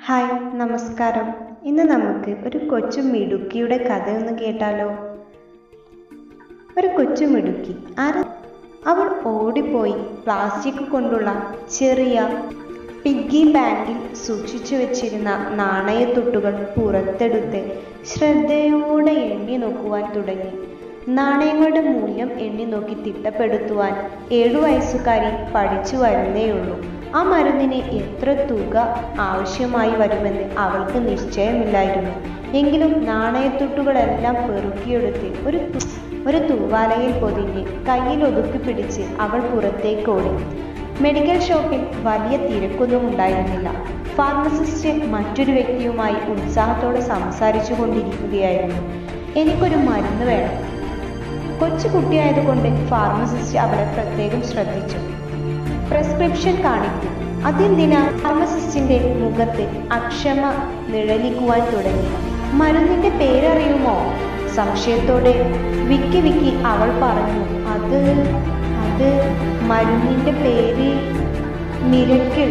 hi നമസ്കാരം ഇന്ന് നമുക്ക് ഒരു കൊച്ചു മിടുക്കിയുടെ കഥയൊന്ന് കേട്ടാലോ ഒരു കൊച്ചു മിടുക്കി ആര് അവൾ ഓടിപ്പോയി പ്ലാസ്റ്റിക് കൊണ്ടുള്ള ചെറിയ പിഗ്ഗി ബാങ്കിൽ സൂക്ഷിച്ചു വെച്ചിരുന്ന നാണയത്തുട്ടുകൾ പുറത്തെടുത്ത് ശ്രദ്ധയോടെ എണ്ണി നോക്കുവാൻ തുടങ്ങി നാണയങ്ങളുടെ മൂല്യം എണ്ണി നോക്കി തിട്ടപ്പെടുത്തുവാൻ ഏഴു വയസ്സുകാരി പഠിച്ചു വരുന്നേയുള്ളൂ ആ മരുന്നിന് എത്ര തുക ആവശ്യമായി വരുമെന്ന് അവൾക്ക് നിശ്ചയമില്ലായിരുന്നു എങ്കിലും നാണയത്തുട്ടുകളെല്ലാം പെറുക്കിയെടുത്ത് ഒരു തു- ഒരു തൂവാലയിൽ പൊതിഞ്ഞ് കയ്യിൽ ഒതുക്കി പിടിച്ച് അവൾ പുറത്തേക്ക് ഓടി മെഡിക്കൽ ഷോപ്പിൽ വലിയ തിരക്കൊന്നും ഉണ്ടായിരുന്നില്ല ഫാർമസിസ്റ്റ് മറ്റൊരു വ്യക്തിയുമായി ഉത്സാഹത്തോടെ സംസാരിച്ചു കൊണ്ടിരിക്കുകയായിരുന്നു എനിക്കൊരു മരുന്ന് വേണം കൊച്ചു കുട്ടിയായതുകൊണ്ട് ഫാർമസിസ്റ്റ് അവളെ പ്രത്യേകം ശ്രദ്ധിച്ചു പ്രിസ്ക്രിപ്ഷൻ കാണിക്കൂ അതെന്തിനാ ഫാർമസിസ്റ്റിന്റെ മുഖത്ത് അക്ഷമ നിഴലിക്കുവാൻ തുടങ്ങി മരുന്നിന്റെ പേരറിയുമോ സംശയത്തോടെ വിക്കി വിക്കി അവൾ പറഞ്ഞു അത് അത് മരുന്നിന്റെ പേര് മിരക്കിൾ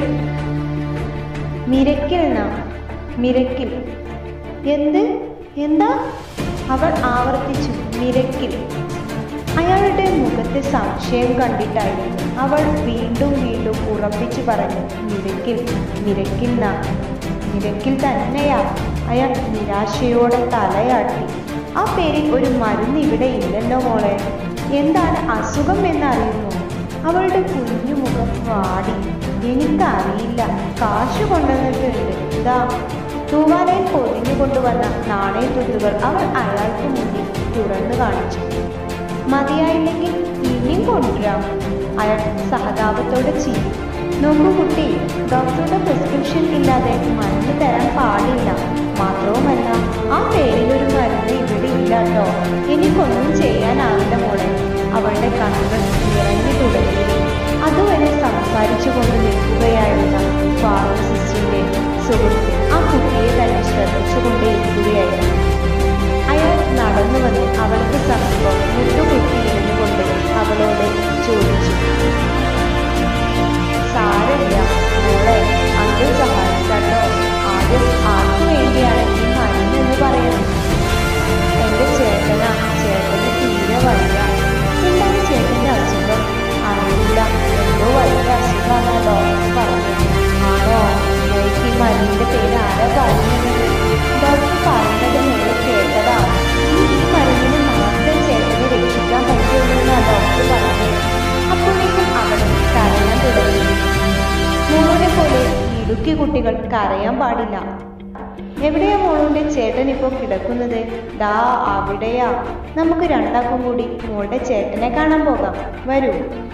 മിരക്കിൾ എന്നാ മിരക്കിൾ എന്ത് എന്താ അവൾ ആവർത്തിച്ചു മിരക്കിൾ അയാളുടെ മുഖത്തെ സംശയം കണ്ടിട്ടായിരുന്നു അവൾ വീണ്ടും വീണ്ടും ഉറപ്പിച്ചു പറഞ്ഞു മിരക്കിൽ മിരക്കിൽ നാ മിരക്കിൽ തന്നെയാ അയാൾ നിരാശയോടെ തലയാട്ടി ആ പേരിൽ ഒരു മരുന്ന് ഇവിടെ ഇല്ലല്ലോ മോളെ എന്താണ് അസുഖം എന്നറിയുന്നു അവളുടെ കുഞ്ഞു മുഖം വാടി എനിക്കറിയില്ല കാശ് കൊണ്ടുവന്നിട്ടുണ്ട് ഇതാ തൂവാലയിൽ പൊതിഞ്ഞു കൊണ്ടുവന്ന നാണയത്തുട്ടുകൾ അവൾ അയാൾക്ക് മുന്നിൽ തുറന്നു കാണിച്ചു മതിയായില്ലെങ്കിൽ ഇനിയും കൊണ്ടുവരാം അയാൾ സഹതാപത്തോടെ ചിരി നോക്കൂ കുട്ടി ഡോക്ടറുടെ പ്രിസ്ക്രിപ്ഷൻ ഇല്ലാതെ മരുന്ന് തരാൻ പാടില്ല മാത്രവുമല്ല ആ പേരിലൊരു മരുന്ന് ഇവിടെ ഇല്ല കേട്ടോ എനിക്കൊന്നും ചെയ്യാനാവില്ല മോളെ അവളുടെ കണ്ണുകൾ നിറഞ്ഞു തുടങ്ങി അതുവരെ സംസാരിച്ചു കൊണ്ട് നിൽക്കുകയായിരുന്ന ഫാർമസിസ്റ്റിന്റെ സുഹൃത്ത് ആ കുട്ടിയെ തന്നെ ശ്രദ്ധിച്ചുകൊണ്ടേയിരിക്കുകയായിരുന്നു അയാൾ നടന്നു വന്ന് അവൾക്ക് സമീപം മുട്ടുകുത്തിയിരുന്നു കൊണ്ട് അവളോട് ചോദിച്ചു സാരമില്ല മോളെ അങ്കിൾ സഹായിക്കാട്ടോ ആദ്യം ആർക്കു വേണ്ടിയാണ് ഈ മരുന്ന് എന്ന് പറയുന്നത് എന്റെ ചേട്ടനാ ചേട്ടന് തീരെ വയ്യ എന്താണ് ചേട്ടന്റെ അസുഖം അറിയില്ല എന്തോ വലിയ അസുഖമാണ് ഡോക്ടർ പറഞ്ഞത് ആണോ എനിക്ക് ഈ മരുന്നിന്റെ പേര് ആരാ പറഞ്ഞത് ഡോക്ടർ പറഞ്ഞത് നിങ്ങൾ കേട്ടതാ ഈ ഈ മരുന്നിന് മാത്രം ചേട്ടനെ രക്ഷിക്കാൻ പറ്റുള്ളൂ എന്നാ ഡോക്ടർ പറഞ്ഞത് അപ്പോഴേക്കും അവൾ കരയാൻ തുടങ്ങി മോളെ പോലെ ഇടുക്കി കുട്ടികൾ കരയാൻ പാടില്ല എവിടെയാ മോളുടെ ചേട്ടൻ ഇപ്പോൾ കിടക്കുന്നത് ദാ അവിടെയാ നമുക്ക് രണ്ടാക്കും കൂടി മോളുടെ ചേട്ടനെ കാണാൻ പോകാം വരൂ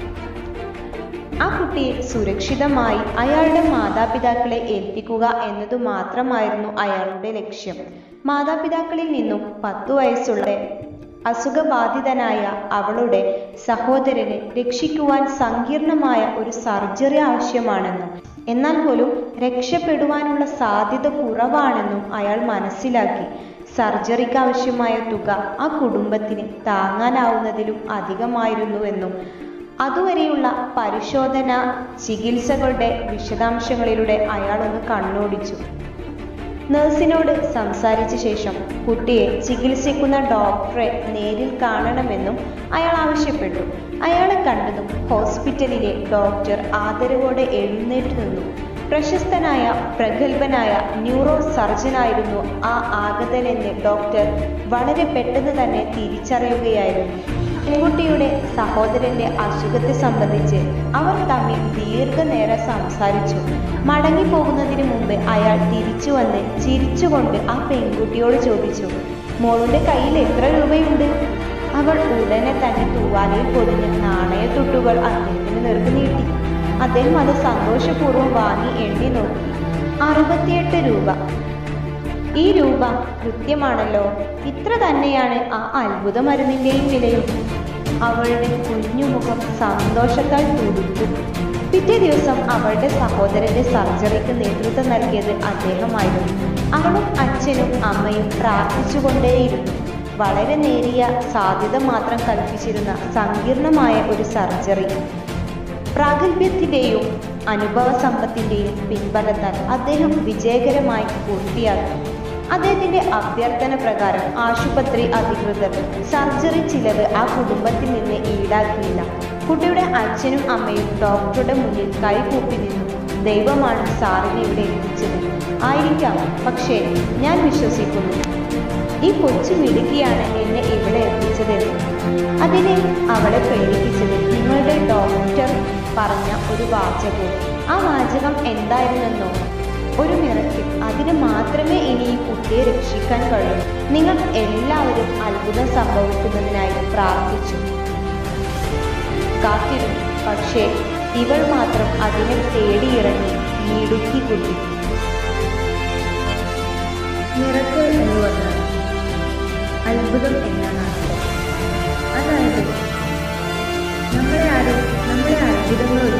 ആ കുട്ടിയെ സുരക്ഷിതമായി അയാളുടെ മാതാപിതാക്കളെ ഏൽപ്പിക്കുക എന്നതു മാത്രമായിരുന്നു അയാളുടെ ലക്ഷ്യം മാതാപിതാക്കളിൽ നിന്നും പത്തു വയസ്സുള്ള അസുഖബാധിതനായ അവളുടെ സഹോദരനെ രക്ഷിക്കുവാൻ സങ്കീർണമായ ഒരു സർജറി ആവശ്യമാണെന്നും എന്നാൽ പോലും രക്ഷപ്പെടുവാനുള്ള സാധ്യത കുറവാണെന്നും അയാൾ മനസ്സിലാക്കി സർജറിക്ക് ആവശ്യമായ തുക ആ കുടുംബത്തിന് താങ്ങാനാവുന്നതിലും അധികമായിരുന്നുവെന്നും അതുവരെയുള്ള പരിശോധന ചികിത്സകളുടെ വിശദാംശങ്ങളിലൂടെ അയാളൊന്ന് കണ്ണോടിച്ചു നഴ്സിനോട് സംസാരിച്ച ശേഷം കുട്ടിയെ ചികിത്സിക്കുന്ന ഡോക്ടറെ നേരിൽ കാണണമെന്നും അയാൾ ആവശ്യപ്പെട്ടു അയാളെ കണ്ടതും ഹോസ്പിറ്റലിലെ ഡോക്ടർ ആദരവോടെ എഴുന്നേറ്റ് നിന്നു പ്രശസ്തനായ പ്രഗത്ഭനായ ന്യൂറോ സർജനായിരുന്നു ആ ആഗതനെന്ന് ഡോക്ടർ വളരെ പെട്ടെന്ന് തന്നെ തിരിച്ചറിയുകയായിരുന്നു പെൺകുട്ടിയുടെ സഹോദരന്റെ അസുഖത്തെ സംബന്ധിച്ച് അവർ തമ്മിൽ ദീർഘനേരം സംസാരിച്ചു മടങ്ങിപ്പോകുന്നതിന് മുമ്പ് അയാൾ തിരിച്ചു വന്ന് ചിരിച്ചുകൊണ്ട് ആ പെൺകുട്ടിയോട് ചോദിച്ചു മോളുടെ കയ്യിൽ എത്ര രൂപയുണ്ട് അവൾ ഉടനെ തന്നെ തൂവാലയിൽ പൊതിഞ്ഞ നാണയത്തുട്ടുകൾ അദ്ദേഹത്തിന് നേർക്ക് നീട്ടി അദ്ദേഹം അത് സന്തോഷപൂർവ്വം വാങ്ങി എണ്ണി നോക്കി അറുപത്തിയെട്ട് രൂപ ഈ രൂപ കൃത്യമാണല്ലോ ഇത്ര തന്നെയാണ് ആ അത്ഭുത മരുന്നിന്റെയും വിലയും അവളുടെ കുഞ്ഞുമുഖം സന്തോഷത്താൽ തുടുത്തു പിറ്റേ ദിവസം അവളുടെ സഹോദരന്റെ സർജറിക്ക് നേതൃത്വം നൽകിയത് അദ്ദേഹമായിരുന്നു അവളും അച്ഛനും അമ്മയും പ്രാർത്ഥിച്ചുകൊണ്ടേയിരുന്നു വളരെ നേരിയ സാധ്യത മാത്രം കൽപ്പിച്ചിരുന്ന സങ്കീർണമായ ഒരു സർജറി പ്രാഗൽഭ്യത്തിന്റെയും അനുഭവ സമ്പത്തിൻ്റെയും പിൻബലത്താൽ അദ്ദേഹം വിജയകരമായി പൂർത്തിയാക്കി അദ്ദേഹത്തിന്റെ അഭ്യർത്ഥന പ്രകാരം ആശുപത്രി അധികൃതർ സർജറി ചിലവ് ആ കുടുംബത്തിൽ നിന്ന് ഈടാക്കിയില്ല കുട്ടിയുടെ അച്ഛനും അമ്മയും ഡോക്ടറുടെ മുന്നിൽ കൈകൂപ്പി നിന്നു ദൈവമാണ് സാറിനെ ഇവിടെ എത്തിച്ചത് ആയിരിക്കാം പക്ഷേ ഞാൻ വിശ്വസിക്കുന്നു ഈ കൊച്ചു മിടുക്കിയാണ് എന്നെ ഇവിടെ എത്തിച്ചതെന്ന് അതിനെ അവളെ പ്രേരിപ്പിച്ചത് നിങ്ങളുടെ ഡോക്ടർ പറഞ്ഞ ഒരു വാചകവും ആ വാചകം എന്തായിരുന്നെന്നോ ഒരു മിറക്കിൽ അതിന് മാത്രമേ ഇനി ഈ കുട്ടിയെ രക്ഷിക്കാൻ കഴിയൂ നിങ്ങൾ എല്ലാവരും അത്ഭുതം സംഭവിക്കുന്നതിനായി പ്രാർത്ഥിച്ചു കാത്തിരുന്നു പക്ഷേ ഇവൾ മാത്രം അതിനെ തേടിയിറങ്ങി മിടുക്കി കുട്ടി മിറക്കൾ എന്ന് പറഞ്ഞാൽ അത്ഭുതം എന്നാണ് അർത്ഥം അതായത് നമ്മളെ ആരും നമ്മളെ അത്ഭുതങ്ങൾ